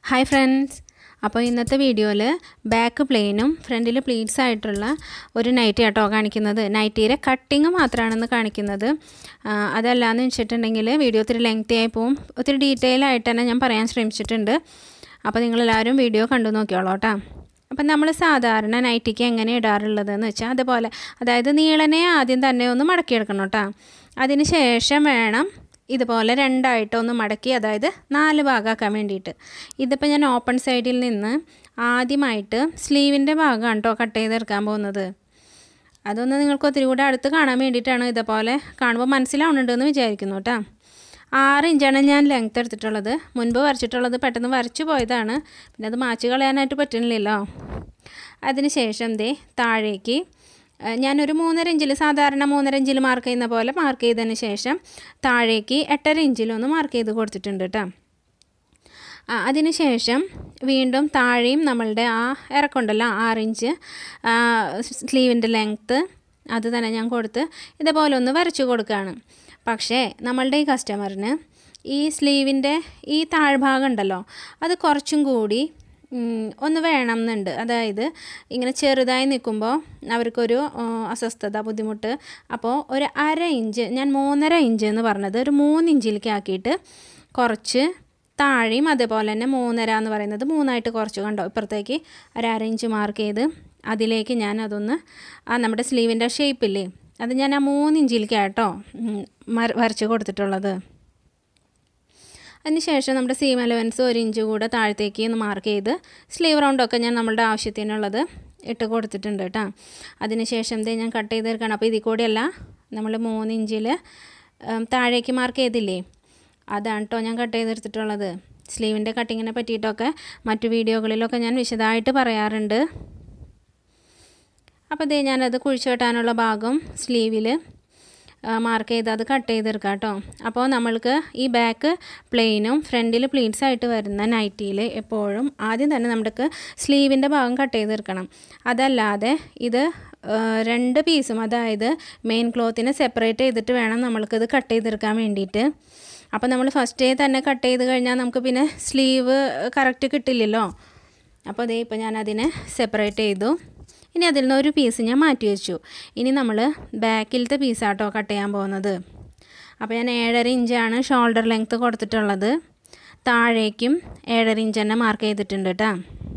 hi friends അപ്പോൾ ഇന്നത്തെ വീഡിയോയിൽ ബാക്ക് പ്ലെയിനും ഫ്രണ്ടിൽ പ്ലീറ്റ്സ് ആയിട്ടുള്ള ഒരു നൈറ്റി ആട്ടോ കാണിക്കുന്നത് നൈറ്റിയുടെ കട്ടിങ് മാത്രമാണെന്ന് കാണിക്കുന്നത് ആ, അതല്ലാന്ന് വെച്ചിട്ടുണ്ടെങ്കിൽ വീഡിയോ ഒത്തിരി ലെങ്തി ആയി പോവും ഒത്തിരി ഡീറ്റെയിൽ ആയിട്ട് തന്നെ ഞാൻ പറയാൻ ശ്രമിച്ചിട്ടുണ്ട് അപ്പോൾ നിങ്ങളെല്ലാവരും വീഡിയോ കണ്ടു നോക്കിയോളൂ കേട്ടോ അപ്പം നമ്മൾ സാധാരണ നൈറ്റിക്ക് എങ്ങനെ ഇടാറുള്ളതെന്ന് വെച്ചാൽ അതുപോലെ അതായത് നീളനെ ആദ്യം തന്നെ ഒന്ന് മടക്കിയെടുക്കണം കേട്ടോ അതിന് ശേഷം വേണം ഇതുപോലെ രണ്ടായിട്ട് ഒന്ന് മടക്കി അതായത് നാല് ഭാഗമാക്കാൻ വേണ്ടിയിട്ട് ഇതിപ്പോൾ ഞാൻ ഓപ്പൺ സൈഡിൽ നിന്ന് ആദ്യമായിട്ട് സ്ലീവിൻ്റെ ഭാഗമാണ് കേട്ടോ കട്ട് ചെയ്തെടുക്കാൻ പോകുന്നത് അതൊന്ന് നിങ്ങൾക്ക് ഒത്തിരി കൂടെ അടുത്ത് കാണാൻ വേണ്ടിയിട്ടാണ് ഇതുപോലെ കാണുമ്പോൾ മനസ്സിലാവുന്നുണ്ടെന്ന് വിചാരിക്കുന്നു കേട്ടോ ആറ് ഇഞ്ചാണ് ഞാൻ ലെങ്ത് എടുത്തിട്ടുള്ളത് മുൻപ് വരച്ചിട്ടുള്ളത് പെട്ടെന്ന് വരച്ചു പോയതാണ് പിന്നെ അത് മാച്ച് കളയാനായിട്ട് പറ്റുന്നില്ലല്ലോ അതിന് ശേഷം ദേ താഴേക്ക് ഏഹ് ഞാനൊരു മൂന്നര ഇഞ്ചിൽ സാധാരണ മൂന്നര ഇഞ്ചിൽ മാർക്ക് ചെയ്യുന്ന പോലെ മാർക്ക് ചെയ്തതിന് ശേഷം താഴേക്ക് എട്ടര ഇഞ്ചിലൊന്ന് മാർക്ക് ചെയ്ത് കൊടുത്തിട്ടുണ്ട് കേട്ടോ ആ, അതിന് ശേഷം വീണ്ടും താഴെയും നമ്മളുടെ ആ ഇറക്കമുണ്ടല്ലോ ആറ് ഇഞ്ച് സ്ലീവിൻ്റെ ലെങ്ത്ത് അത് തന്നെ ഞാൻ കൊടുത്ത് ഇതേപോലെ ഒന്ന് വരച്ചു കൊടുക്കുകയാണ് പക്ഷേ നമ്മളുടെ ഈ കസ്റ്റമറിന് ഈ സ്ലീവിൻ്റെ ഈ താഴ്ഭാഗം ഉണ്ടല്ലോ അത് കുറച്ചും കൂടി ഉം, ഒന്ന് വേണം എന്നുണ്ട് അതായത് ഇങ്ങനെ ചെറുതായി നിൽക്കുമ്പോൾ അവർക്കൊരു ആ, അസ്വസ്ഥത ബുദ്ധിമുട്ട് അപ്പോൾ ഒരു അര ഇഞ്ച് ഞാൻ മൂന്നര ഇഞ്ച് എന്ന് പറഞ്ഞത് ഒരു മൂന്ന് ഇഞ്ചിലേക്ക് ആക്കിയിട്ട് കുറച്ച് താഴെയും അതേപോലെ തന്നെ മൂന്നര എന്ന് പറയുന്നത് മൂന്നായിട്ട് കുറച്ച് കണ്ടോ ഇപ്പുറത്തേക്ക് ഒരു അര ഇഞ്ച് മാർക്ക് ചെയ്ത് അതിലേക്ക് ഞാൻ അതൊന്ന് ആ നമ്മുടെ സ്ലീവിൻ്റെ ഷേപ്പില്ലേ അത് ഞാൻ ആ മൂന്ന് ഇഞ്ചിലേക്കാട്ടോ ഉം, മര- വരച്ച് കൊടുത്തിട്ടുള്ളത് അതിനുശേഷം നമ്മുടെ സീം അലവൻസ് ഒരു ഇഞ്ച് കൂടെ താഴത്തേക്ക് ഒന്ന് മാർക്ക് ചെയ്ത് സ്ലീവ് റൗണ്ടൊക്കെ ഞാൻ നമ്മളുടെ ആവശ്യത്തിനുള്ളത് ഇട്ട് കൊടുത്തിട്ടുണ്ട് കേട്ടോ അതിനുശേഷം ദേ ഞാൻ കട്ട് ചെയ്തെടുക്കണം അപ്പോൾ ഇതിൽ കൂടെയല്ല നമ്മൾ മൂന്ന് ഇഞ്ചിൽ താഴേക്ക് മാർക്ക് ചെയ്തില്ലേ അതാണ് കേട്ടോ ഞാൻ കട്ട് ചെയ്തെടുത്തിട്ടുള്ളത് സ്ലീവിൻ്റെ കട്ടിങ്ങിനെ പറ്റിയിട്ടൊക്കെ മറ്റു വീഡിയോകളിലൊക്കെ ഞാൻ വിശദമായിട്ട് പറയാറുണ്ട് അപ്പോൾ ദേ ഞാനത് കുഴിച്ചു വെട്ടാനുള്ള ഭാഗം സ്ലീവിൽ മാർക്ക് ചെയ്ത് അത് കട്ട് ചെയ്തെടുക്കാം കേട്ടോ അപ്പോൾ നമ്മൾക്ക് ഈ ബാക്ക് പ്ലെയിനും ഫ്രണ്ടിൽ പ്ലീറ്റ്സ് ആയിട്ട് വരുന്ന നൈറ്റിയിൽ എപ്പോഴും ആദ്യം തന്നെ നമുക്ക് സ്ലീവിൻ്റെ ഭാഗം കട്ട് ചെയ്തെടുക്കണം അതല്ലാതെ ഇത് ആ, രണ്ട് പീസും അതായത് മെയിൻ ക്ലോത്തിനെ സെപ്പറേറ്റ് ചെയ്തിട്ട് വേണം നമ്മൾക്കിത് കട്ട് ചെയ്തെടുക്കാൻ വേണ്ടിയിട്ട് അപ്പോൾ നമ്മൾ ഫസ്റ്റ് ഡേ തന്നെ കട്ട് ചെയ്ത് കഴിഞ്ഞാൽ നമുക്ക് പിന്നെ സ്ലീവ് കറക്റ്റ് കിട്ടില്ലല്ലോ അപ്പോൾ അതേ ഇപ്പോൾ ഞാൻ അതിനെ സെപ്പറേറ്റ് ചെയ്തു ഇനി അതിൽ നിന്ന് ഒരു പീസ് ഞാൻ മാറ്റി വെച്ചു ഇനി നമ്മൾ ബാക്കിലത്തെ പീസാട്ടോ കട്ട് ചെയ്യാൻ പോകുന്നത് അപ്പോൾ ഞാൻ ഏഴര ഇഞ്ചാണ് ഷോൾഡർ ലെങ്ത്ത് കൊടുത്തിട്ടുള്ളത് താഴേക്കും ഏഴര ഇഞ്ച് തന്നെ മാർക്ക് ചെയ്തിട്ടുണ്ട് കേട്ടോ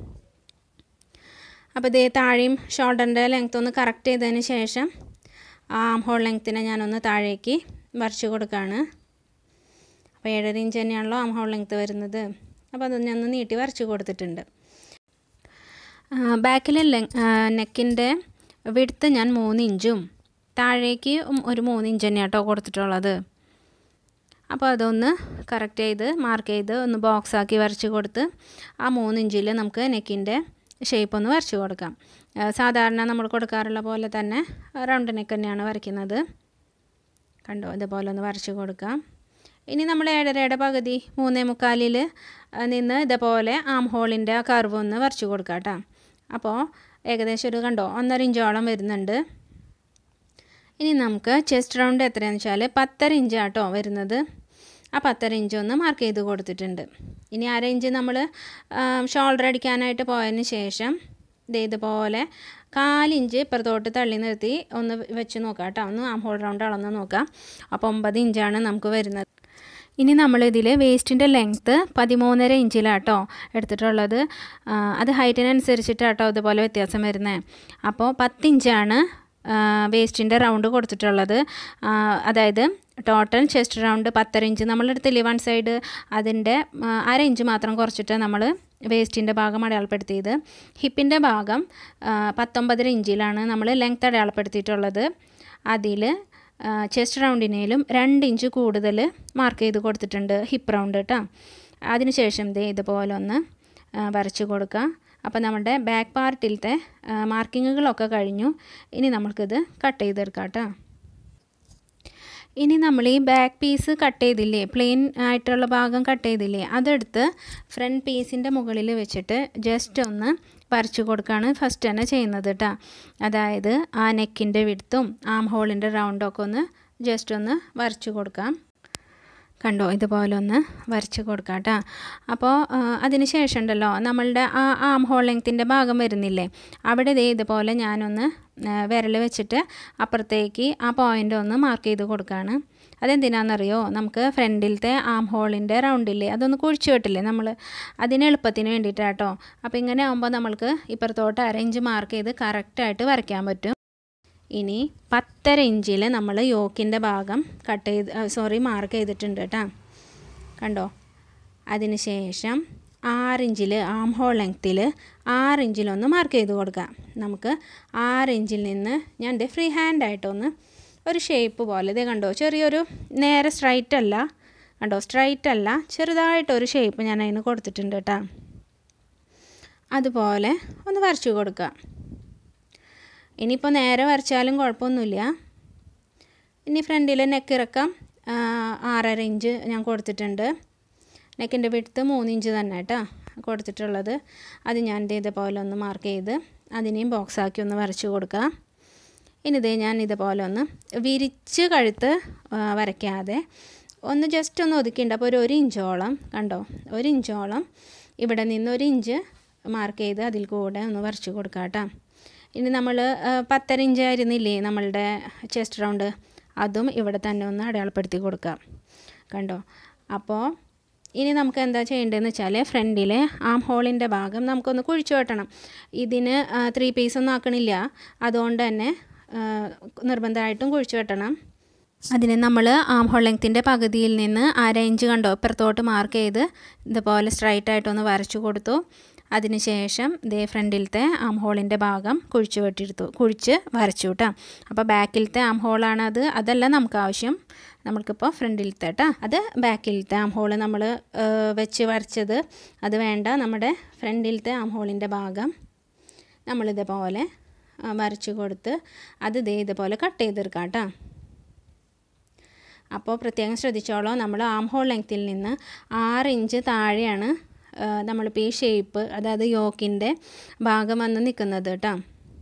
അപ്പോൾ ഇതേ താഴെയും ഷോൾഡറിൻ്റെ ലെങ്ത്ത് ഒന്ന് കറക്റ്റ് ചെയ്തതിന് ശേഷം ആം ഹോൾ ലെങ്ത്തിനെ ഞാനൊന്ന് താഴേക്ക് വരച്ച് കൊടുക്കുകയാണ് അപ്പോൾ ഏഴര ഇഞ്ച് തന്നെയാണല്ലോ ആം ഹോൾ ലെങ്ത്ത് വരുന്നത് അപ്പോൾ അത് ഞാൻ ഒന്ന് നീട്ടി വരച്ച് കൊടുത്തിട്ടുണ്ട് ബാക്കിലെ നെക്കിൻ്റെ വിടുത്ത് ഞാൻ മൂന്ന് ഇഞ്ചും താഴേക്ക് ഉം ഒരു മൂന്ന് ഇഞ്ച് തന്നെയാണ് കേട്ടോ കൊടുത്തിട്ടുള്ളത് അപ്പോൾ അതൊന്ന് കറക്റ്റ് ചെയ്ത് മാർക്ക് ചെയ്ത് ഒന്ന് ബോക്സ് ആക്കി വരച്ച് കൊടുത്ത് ആ മൂന്ന് ഇഞ്ചിൽ നമുക്ക് നെക്കിൻ്റെ ഷേപ്പ് ഒന്ന് വരച്ച് കൊടുക്കാം ആ, സാധാരണ നമ്മൾ കൊടുക്കാറുള്ള പോലെ തന്നെ റൗണ്ട് നെക്ക് തന്നെയാണ് വരയ്ക്കുന്നത് കണ്ടോ ഇതുപോലെ ഒന്ന് വരച്ച് കൊടുക്കാം ഇനി നമ്മൾ ഏഴരയുടെ പകുതി മൂന്നേ മുക്കാലിൽ നിന്ന് ഇതേപോലെ ആം ഹോളിൻ്റെ ആ കർവ് ഒന്ന് വരച്ച് കൊടുക്കാം കേട്ടോ അപ്പോൾ ഏകദേശം ഒരു കണ്ടോ ഒന്നര ഇഞ്ചോളം വരുന്നുണ്ട് ഇനി നമുക്ക് ചെസ്റ്റ് റൗണ്ട് എത്രയാണെന്ന് വെച്ചാൽ പത്തര ഇഞ്ച് ആട്ടോ വരുന്നത് ആ പത്തര ഇഞ്ച് ഒന്ന് മാർക്ക് ചെയ്ത് കൊടുത്തിട്ടുണ്ട് ഇനി അര ഇഞ്ച് നമ്മൾ ഷോൾഡർ അടിക്കാനായിട്ട് പോയതിന് ശേഷം ദേ ഇതുപോലെ കാലിഞ്ച് ഇപ്പുറത്തോട്ട് തള്ളി നിർത്തി ഒന്ന് വെച്ച് നോക്കാം കേട്ടോ ഒന്ന് ആം ഹോൾ റൗണ്ട് അളന്ന് നോക്കാം അപ്പോൾ ഒമ്പത് ഇഞ്ചാണ് നമുക്ക് വരുന്നത് ഇനി നമ്മളിതിൽ വേസ്റ്റിൻ്റെ ലെങ്ത്ത് പതിമൂന്നര ഇഞ്ചിലാട്ടോ എടുത്തിട്ടുള്ളത് ആ, അത് ഹൈറ്റിനനുസരിച്ചിട്ടാട്ടോ ഇതുപോലെ വ്യത്യാസം വരുന്നത് അപ്പോൾ പത്ത് ഇഞ്ചാണ് വേസ്റ്റിൻ്റെ റൗണ്ട് കൊടുത്തിട്ടുള്ളത് ആ, അതായത് ടോട്ടൽ ചെസ്റ്റ് റൗണ്ട് പത്തര ഇഞ്ച് നമ്മളെടുത്തില്ലേ വൺ സൈഡ് അതിൻ്റെ ആ, അര ഇഞ്ച് മാത്രം കുറച്ചിട്ട് നമ്മൾ വേസ്റ്റിൻ്റെ ഭാഗം അടയാളപ്പെടുത്തിയത് ഹിപ്പിൻ്റെ ഭാഗം ആ, പത്തൊമ്പതര ഇഞ്ചിലാണ് നമ്മൾ ലെങ്ത് അടയാളപ്പെടുത്തിയിട്ടുള്ളത് അതിൽ ചെസ്റ്റ് റൗണ്ടിനേലും രണ്ട് ഇഞ്ച് കൂടുതൽ മാർക്ക് ചെയ്ത് കൊടുത്തിട്ടുണ്ട് ഹിപ്പ് റൗണ്ട് കേട്ടോ അതിനുശേഷം ദേ ഇതുപോലെ ഒന്ന് ആ, വരച്ച് കൊടുക്കുക അപ്പോൾ നമ്മുടെ ബാക്ക് പാർട്ടിലത്തെ മാർക്കിങ്ങുകളൊക്കെ കഴിഞ്ഞു ഇനി നമ്മൾക്കിത് കട്ട് ചെയ്തെടുക്കാം കേട്ടോ ഇനി നമ്മൾ ഈ ബാക്ക് പീസ് കട്ട് ചെയ്തില്ലേ പ്ലെയിൻ ആയിട്ടുള്ള ഭാഗം കട്ട് ചെയ്തില്ലേ അതെടുത്ത് ഫ്രണ്ട് പീസിൻ്റെ മുകളിൽ വെച്ചിട്ട് ജസ്റ്റ് ഒന്ന് വരച്ചു കൊടുക്കുകയാണ് ഫസ്റ്റ് തന്നെ ചെയ്യുന്നത് കേട്ടോ അതായത് ആ നെക്കിൻ്റെ വിടുത്തും ആം ഹോളിൻ്റെ റൗണ്ടൊക്കെ ഒന്ന് ജസ്റ്റ് ഒന്ന് വരച്ചു കൊടുക്കാം കണ്ടോ ഇതുപോലെ ഒന്ന് വരച്ച് കൊടുക്കാം കേട്ടോ അപ്പോൾ അതിന് ശേഷം ഉണ്ടല്ലോ നമ്മളുടെ ആ ആം ഹോൾ ലെങ്ത്തിൻ്റെ ഭാഗം വരുന്നില്ലേ അവിടെ ഇതേ ഇതുപോലെ ഞാനൊന്ന് വിരൽ വെച്ചിട്ട് അപ്പുറത്തേക്ക് ആ പോയിൻ്റ് ഒന്ന് മാർക്ക് ചെയ്ത് കൊടുക്കുകയാണ് അതെന്തിനാണെന്നറിയോ നമുക്ക് ഫ്രണ്ടിലത്തെ ആം ഹോളിൻ്റെ റൗണ്ടില്ലേ അതൊന്ന് കുഴിച്ചു വെട്ടില്ലേ നമ്മൾ അതിന് എളുപ്പത്തിന് വേണ്ടിയിട്ടാണ് കേട്ടോ അപ്പോൾ ഇങ്ങനെ ആകുമ്പോൾ നമ്മൾക്ക് ഇപ്പുറത്തോട്ട് അരയിഞ്ച് മാർക്ക് ചെയ്ത് കറക്റ്റായിട്ട് വരയ്ക്കാൻ പറ്റും ഇനി പത്തര ഇഞ്ചിൽ നമ്മൾ യോക്കിൻ്റെ ഭാഗം കട്ട് ചെയ്ത് സോറി മാർക്ക് ചെയ്തിട്ടുണ്ട് കേട്ടോ കണ്ടോ അതിന് ശേഷം ആറിഞ്ചിൽ ആം ഹോൾ ലെങ്ത്തിൽ ആറിഞ്ചിലൊന്ന് മാർക്ക് ചെയ്ത് കൊടുക്കാം നമുക്ക് ആറിഞ്ചിൽ നിന്ന് ഞാൻ എൻ്റെ ഫ്രീ ഹാൻഡായിട്ടൊന്ന് ഒരു ഷേപ്പ് പോലെ ഇതേ കണ്ടോ ചെറിയൊരു നേരെ സ്ട്രൈറ്റ് അല്ല കണ്ടോ സ്ട്രൈറ്റ് അല്ല ചെറുതായിട്ടൊരു ഷേപ്പ് ഞാൻ അതിന് കൊടുത്തിട്ടുണ്ട് കേട്ടോ അതുപോലെ ഒന്ന് വരച്ചു കൊടുക്കുക ഇനിയിപ്പോൾ നേരെ വരച്ചാലും കുഴപ്പമൊന്നുമില്ല ഇനി ഫ്രണ്ടിൽ നെക്ക് ഇറക്കം ആറര ഇഞ്ച് ഞാൻ കൊടുത്തിട്ടുണ്ട് നെക്കിൻ്റെ വിടുത്ത് മൂന്ന് ഇഞ്ച് തന്നെ കേട്ടോ കൊടുത്തിട്ടുള്ളത് അത് ഞാൻ ഇതേപോലെ ഒന്ന് മാർക്ക് ചെയ്ത് അതിനെയും ബോക്സാക്കി ഒന്ന് വരച്ച് കൊടുക്കാം ഇനി ഇതേ ഞാൻ ഇതുപോലെ ഒന്ന് വിരിച്ച് കഴുത്ത് വരയ്ക്കാതെ ഒന്ന് ജസ്റ്റ് ഒന്ന് ഒതുക്കിയിട്ടുണ്ട് അപ്പോൾ ഒരു ഒരു ഇഞ്ചോളം കണ്ടോ ഒരു ഇഞ്ചോളം ഇവിടെ നിന്ന് ഒരു ഇഞ്ച് മാർക്ക് ചെയ്ത് അതിൽ കൂടെ ഒന്ന് വരച്ച് കൊടുക്കാം കേട്ടോ ഇനി നമ്മൾ പത്തര ഇഞ്ച് ആയിരുന്നില്ലേ നമ്മളുടെ ചെസ്റ്റ് റൗണ്ട് അതും ഇവിടെ തന്നെ ഒന്ന് അടയാളപ്പെടുത്തി കൊടുക്കാം കണ്ടോ അപ്പോൾ ഇനി നമുക്ക് എന്താ ചെയ്യേണ്ടതെന്ന് വെച്ചാൽ ഫ്രണ്ടിലെ ആം ഹോളിൻ്റെ ഭാഗം നമുക്കൊന്ന് കുഴിച്ചു വെട്ടണം ഇതിന് ത്രീ പീസൊന്നും ആക്കണില്ല അതുകൊണ്ട് തന്നെ നിർബന്ധമായിട്ടും കുഴിച്ചു വെട്ടണം അതിന് നമ്മൾ ആം ഹോൾ ലെങ്ത്തിൻ്റെ പകുതിയിൽ നിന്ന് അര ഇഞ്ച് കണ്ടോ ഇപ്പുറത്തോട്ട് മാർക്ക് ചെയ്ത് ഇതുപോലെ സ്ട്രൈറ്റ് ആയിട്ടൊന്ന് വരച്ചു കൊടുത്തു അതിനുശേഷം ദേ ഫ്രണ്ടിലത്തെ ആം ഹോളിൻ്റെ ഭാഗം കുഴിച്ച് വെട്ടിയെടുത്തു കുഴിച്ച് വരച്ചു കേട്ടോ അപ്പോൾ ബാക്കിലത്തെ ആം ഹോളാണ് അത് അതല്ല നമുക്ക് ആവശ്യം നമ്മൾക്കിപ്പോൾ ഫ്രണ്ടിലത്തെ കേട്ടോ അത് ബാക്കിലത്തെ ആം ഹോൾ നമ്മൾ വെച്ച് വരച്ചത് അത് വേണ്ട നമ്മുടെ ഫ്രണ്ടിലത്തെ ആം ഹോളിൻ്റെ ഭാഗം നമ്മളിതേപോലെ വരച്ചു കൊടുത്ത് അത് ഇതേ ഇതുപോലെ കട്ട് ചെയ്തെടുക്കാം കേട്ടോ അപ്പോൾ പ്രത്യേകം ശ്രദ്ധിച്ചോളൂ നമ്മൾ ആം ഹോൾ ലെങ്ത്തിൽ നിന്ന് ആറ് ഇഞ്ച് താഴെയാണ് നമ്മളിപ്പോൾ ഈ ഷേപ്പ് അതായത് യോക്കിൻ്റെ ഭാഗം വന്ന് നിൽക്കുന്നത് കേട്ടോ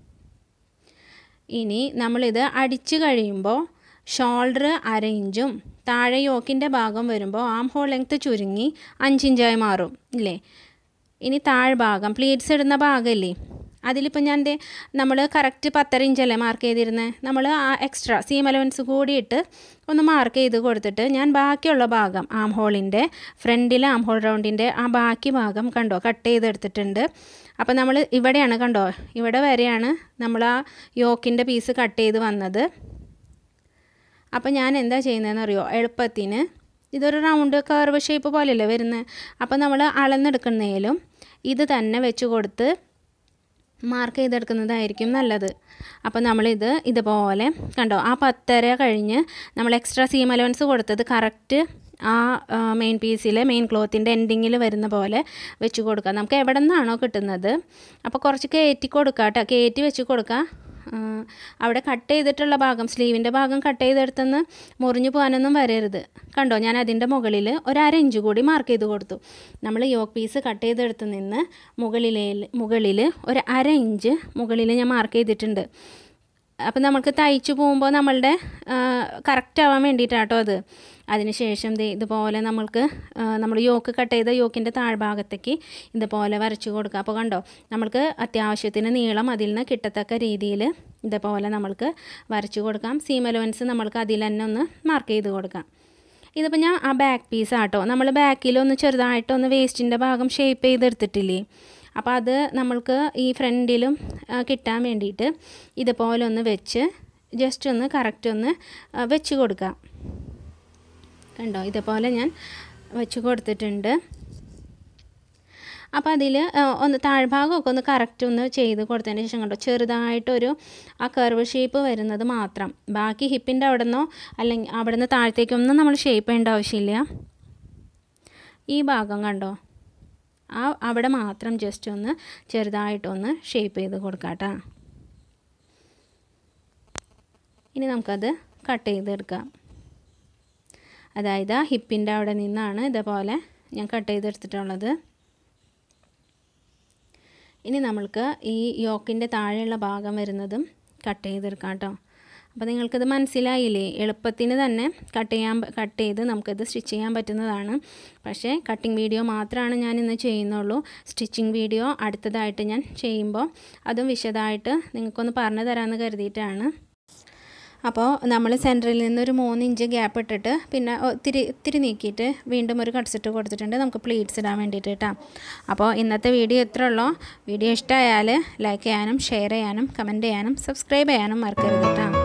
ഇനി നമ്മളിത് അടിച്ച് കഴിയുമ്പോൾ ഷോൾഡർ അര ഇഞ്ചും താഴെ യോക്കിൻ്റെ ഭാഗം വരുമ്പോൾ ആം ഹോൾ ലെങ്ത്ത് ചുരുങ്ങി അഞ്ചിഞ്ചായി മാറും ഇല്ലേ ഇനി താഴ്ഭാഗം പ്ലീറ്റ്സ് ഇടുന്ന ഭാഗമില്ലേ അതിലിപ്പോൾ ഞാൻ ദേ നമ്മൾ കറക്റ്റ് പത്തര ഇഞ്ചല്ലേ മാർക്ക് ചെയ്തിരുന്നത് നമ്മൾ ആ എക്സ്ട്രാ സീം അലവൻസ് കൂടിയിട്ട് ഒന്ന് മാർക്ക് ചെയ്ത് കൊടുത്തിട്ട് ഞാൻ ബാക്കിയുള്ള ഭാഗം ആം ഹോളിൻ്റെ ഫ്രണ്ടിലെ ആം ഹോൾ റൗണ്ടിൻ്റെ ആ ബാക്കി ഭാഗം കണ്ടോ കട്ട് ചെയ്തെടുത്തിട്ടുണ്ട് അപ്പോൾ നമ്മൾ ഇവിടെയാണ് കണ്ടോ ഇവിടെ വരെയാണ് നമ്മൾ ആ യോക്കിൻ്റെ പീസ് കട്ട് ചെയ്ത് വന്നത് അപ്പോൾ ഞാൻ എന്താ ചെയ്യുന്നതെന്ന് അറിയോ എളുപ്പത്തിന് ഇതൊരു റൗണ്ട് കർവ് ഷേപ്പ് പോലെയല്ലേ വരുന്നത് അപ്പോൾ നമ്മൾ അളന്നെടുക്കുന്നതിലും ഇത് തന്നെ വെച്ച് കൊടുത്ത് മാർക്ക് ചെയ്തെടുക്കുന്നതായിരിക്കും നല്ലത് അപ്പോൾ നമ്മളിത് ഇതുപോലെ കണ്ടോ ആ പത്തര കഴിഞ്ഞ് നമ്മൾ എക്സ്ട്രാ സീം അലവൻസ് കൊടുത്തത് കറക്റ്റ് ആ മെയിൻ പീസിൽ മെയിൻ ക്ലോത്തിൻ്റെ എൻഡിങ്ങിൽ വരുന്ന പോലെ വെച്ച് കൊടുക്കുക നമുക്ക് എവിടെ നിന്നാണോ കിട്ടുന്നത് അപ്പോൾ കുറച്ച് കയറ്റി കൊടുക്കുക കേട്ടോ കയറ്റി വെച്ച് കൊടുക്കുക അവിടെ കട്ട് ചെയ്തിട്ടുള്ള ഭാഗം സ്ലീവിൻ്റെ ഭാഗം കട്ട് ചെയ്തെടുത്തുനിന്ന് മുറിഞ്ഞു പോകാനൊന്നും വരരുത് കണ്ടോ ഞാൻ അതിൻ്റെ മുകളിൽ ഒരു അര ഇഞ്ച് കൂടി മാർക്ക് ചെയ്ത് കൊടുത്തു നമ്മൾ യോക്ക് പീസ് കട്ട് ചെയ്തെടുത്ത് നിന്ന് മുകളിലേ മുകളിൽ ഒരു അര ഇഞ്ച് മുകളിൽ ഞാൻ മാർക്ക് ചെയ്തിട്ടുണ്ട് അപ്പം നമുക്ക് തയ്ച്ചു പോകുമ്പോൾ നമ്മളുടെ കറക്റ്റ് ആവാൻ വേണ്ടിയിട്ടാട്ടോ അത് അതിനുശേഷം ദേ ഇതുപോലെ നമ്മൾക്ക് നമ്മൾ യോക്ക് കട്ട് ചെയ്ത യോക്കിൻ്റെ താഴ്ഭാഗത്തേക്ക് ഇതുപോലെ വരച്ചു കൊടുക്കുക അപ്പോൾ കണ്ടോ നമ്മൾക്ക് അത്യാവശ്യത്തിന് നീളം അതിൽ നിന്ന് കിട്ടത്തക്ക രീതിയിൽ ഇതുപോലെ നമ്മൾക്ക് വരച്ചു കൊടുക്കാം സീം അലവൻസ് നമ്മൾക്ക് അതിൽ തന്നെ ഒന്ന് മാർക്ക് ചെയ്ത് കൊടുക്കാം ഇതിപ്പോൾ ഞാൻ ആ ബാക്ക് പീസ് ആട്ടോ നമ്മൾ ബാക്കിലൊന്ന് ചെറുതായിട്ടൊന്ന് വേസ്റ്റിൻ്റെ ഭാഗം ഷേപ്പ് ചെയ്തെടുത്തിട്ടില്ലേ അപ്പോൾ അത് നമ്മൾക്ക് ഈ ഫ്രണ്ടിലും കിട്ടാൻ വേണ്ടിയിട്ട് ഇതുപോലെ ഒന്ന് വെച്ച് ജസ്റ്റ് ഒന്ന് കറക്റ്റ് ഒന്ന് വെച്ച് കൊടുക്കാം കണ്ടോ ഇതുപോലെ ഞാൻ വെച്ച് കൊടുത്തിട്ടുണ്ട് അപ്പോൾ അതിൽ ഒന്ന് താഴ്ഭാഗമൊക്കെ ഒന്ന് കറക്റ്റ് ഒന്ന് ചെയ്ത് കൊടുത്തതിന് ശേഷം കണ്ടോ ചെറുതായിട്ടൊരു ആ കർവ് ഷേപ്പ് വരുന്നത് മാത്രം ബാക്കി ഹിപ്പിൻ്റെ അവിടെ നിന്നോ അല്ലെങ്കിൽ അവിടെ നിന്ന് താഴത്തേക്കൊന്നും നമ്മൾ ഷേപ്പ് ചെയ്യേണ്ട ആവശ്യമില്ല ഈ ഭാഗം കണ്ടോ ആ അവിടെ മാത്രം ജസ്റ്റ് ഒന്ന് ചെറുതായിട്ടൊന്ന് ഷേപ്പ് ചെയ്ത് കൊടുക്കാം കേട്ടോ ഇനി നമുക്കത് കട്ട് ചെയ്തെടുക്കാം അതായത് ആ ഹിപ്പിൻ്റെ അവിടെ നിന്നാണ് ഇതേപോലെ ഞാൻ കട്ട് ചെയ്തെടുത്തിട്ടുള്ളത് ഇനി നമ്മൾക്ക് ഈ യോക്കിൻ്റെ താഴെയുള്ള ഭാഗം വരുന്നതും കട്ട് ചെയ്തെടുക്കാം കേട്ടോ അപ്പോൾ നിങ്ങൾക്കിത് മനസ്സിലായില്ലേ എളുപ്പത്തിന് തന്നെ കട്ട് ചെയ്യാൻ കട്ട് ചെയ്ത് നമുക്കിത് സ്റ്റിച്ച് ചെയ്യാൻ പറ്റുന്നതാണ് പക്ഷേ കട്ടിങ് വീഡിയോ മാത്രമാണ് ഞാൻ ഇന്ന് ചെയ്യുന്നുള്ളൂ സ്റ്റിച്ചിങ് വീഡിയോ അടുത്തതായിട്ട് ഞാൻ ചെയ്യുമ്പോൾ അതും വിശദമായിട്ട് നിങ്ങൾക്കൊന്ന് പറഞ്ഞു തരാമെന്ന് കരുതിയിട്ടാണ് അപ്പോൾ നമ്മൾ സെൻറ്ററിൽ നിന്നൊരു മൂന്ന് ഇഞ്ച് ഗ്യാപ്പ് ഇട്ടിട്ട് പിന്നെ ഒത്തിരി ഇത്തിരി നീക്കിയിട്ട് വീണ്ടും ഒരു കട്ട്സെറ്റ് കൊടുത്തിട്ടുണ്ട് നമുക്ക് പ്ലീറ്റ്സ് ഇടാൻ വേണ്ടിയിട്ട് കേട്ടോ അപ്പോൾ ഇന്നത്തെ വീഡിയോ ഇത്ര ഉള്ളൂ വീഡിയോ ഇഷ്ടമായാൽ ലൈക്ക് ചെയ്യാനും ഷെയർ ചെയ്യാനും കമൻറ്റ് ചെയ്യാനും സബ്സ്ക്രൈബ് ചെയ്യാനും മറക്കരുത് കേട്ടോ